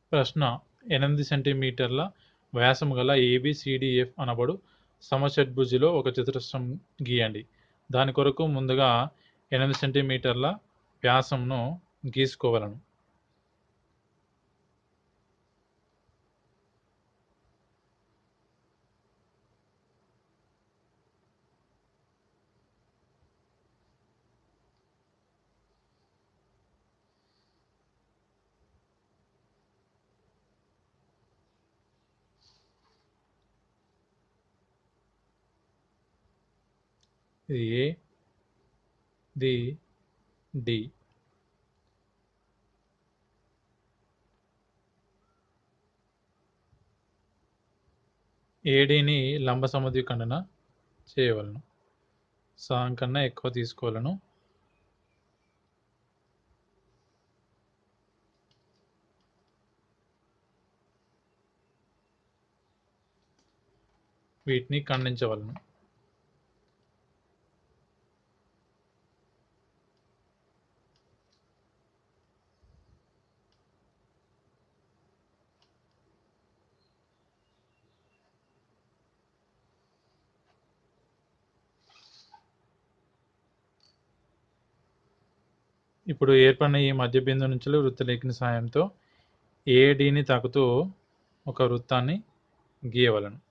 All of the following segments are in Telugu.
ప్రశ్న 8 సెంటీమీటర్ల వ్యాసము గల ఏబీసీడీఎఫ్ అనబడు సమషడ్భుజిలో ఒక చతురస్రం గీయండి. దాని కొరకు ముందుగా 8 సెంటీమీటర్ల వ్యాసమును గీసుకోవలెను. ఇది ఏ, ఇది డి. ఏడీని లంబ సమద్విఖండన చేయవలెను. సగం కన్నా ఎక్కువ తీసుకోవలెను. వీటిని ఖండించవలెను. ఇప్పుడు ఏర్పడిన ఈ మధ్య బిందువు నుంచెల్లి వృత్తలేఖని సహాయంతో ఏడీని తాకుతూ ఒక వృత్తాన్ని గీయవలెను.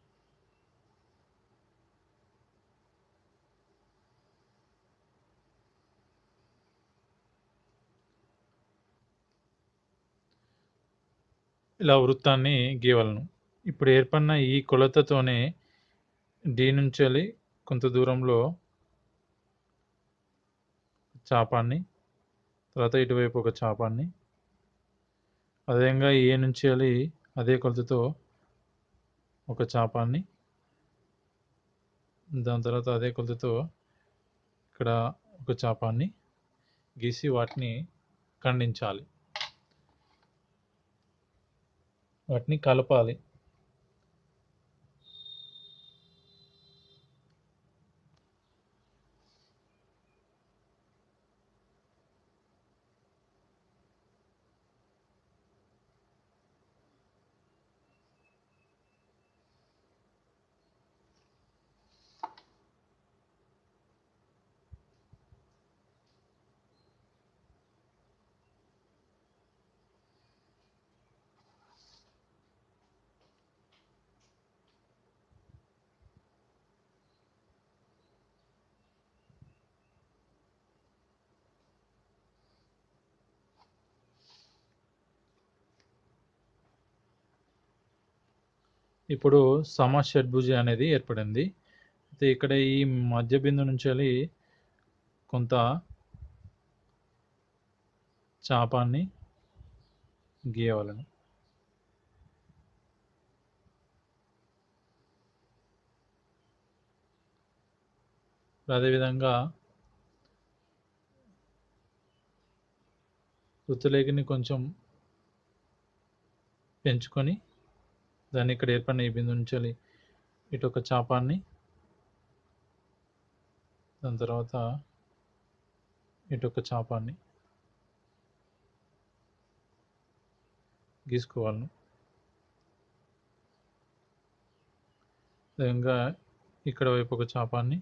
ఇలా వృత్తాన్ని గీయవలెను. ఇప్పుడు ఏర్పడిన ఈ కొలతతోనే డి నుంచెల్లి కొంత దూరంలో చాపాన్ని, తర్వాత ఇటువైపు ఒక చాపాన్ని, అదేవిధంగా ఏ నుంచెల్లి అదే కొలతతో ఒక చాపాన్ని, దాని తర్వాత అదే కొలతతో ఇక్కడ ఒక చాపాన్ని గీసి వాటిని ఖండించాలి. వాటిని కలపాలి. ఇప్పుడు సమషడ్భుజి అనేది ఏర్పడింది. అయితే ఇక్కడ ఈ మధ్య బిందువు నుంచెల్లి కొంత చాపాన్ని గీయవలెను. అదేవిధంగా వృత్తలేఖిని కొంచెం పెంచుకొని దాన్ని ఇక్కడ ఏర్పడిన ఈ బిందువు నుంచెల్లి ఇటొక చాపాన్ని దాని తర్వాత ఇటొక చాపాన్ని గీసుకోవాలను. అదేవిధంగా ఇక్కడ వైపు ఒక చాపాన్ని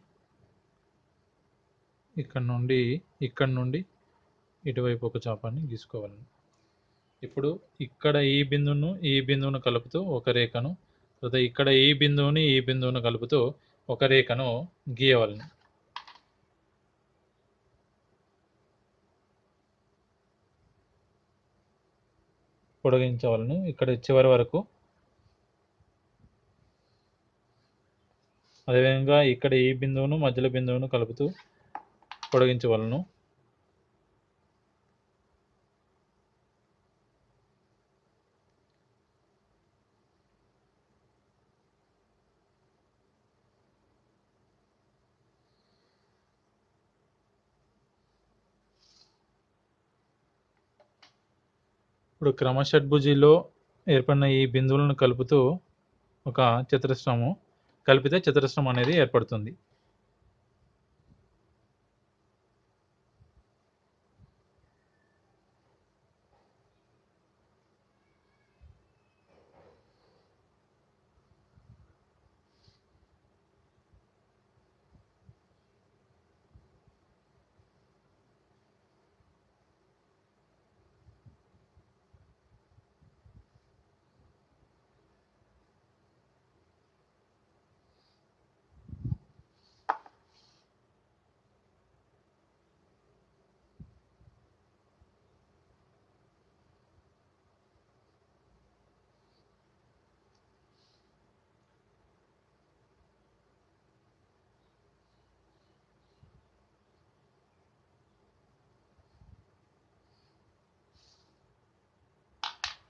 ఇక్కడ నుండి ఇక్కడి నుండి ఇటువైపు ఒక చాపాన్ని గీసుకోవాలను. ఇప్పుడు ఇక్కడ ఈ బిందువును, ఈ బిందువును కలుపుతూ ఒక రేఖను, తర్వాత ఇక్కడ ఈ బిందువుని, ఈ బిందువును కలుపుతూ ఒక రేఖను గీయవలెను. పొడిగించవలెను. ఇక్కడ చివరి వరకు. అదేవిధంగా ఇక్కడ ఈ బిందువును, మధ్యలో బిందువును కలుపుతూ పొడిగించవలెను. ఇప్పుడు క్రమషడ్భుజిలో ఏర్పడిన ఈ బిందువులను కలుపుతూ ఒక చతురస్రము కలిపితే చతురస్రం అనేది ఏర్పడుతుంది.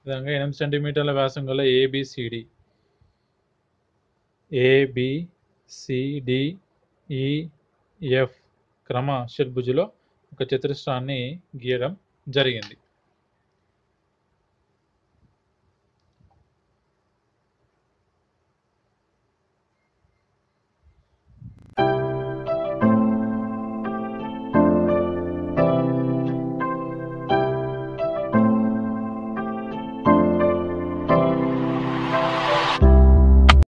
విధంగా ఎనిమిది సెంటీమీటర్ల వ్యాసం గల ఏబిసిడి ఏబిసిడిఈఎఫ్ క్రమ షడ్భుజులో ఒక చతురస్రాన్ని గీయడం జరిగింది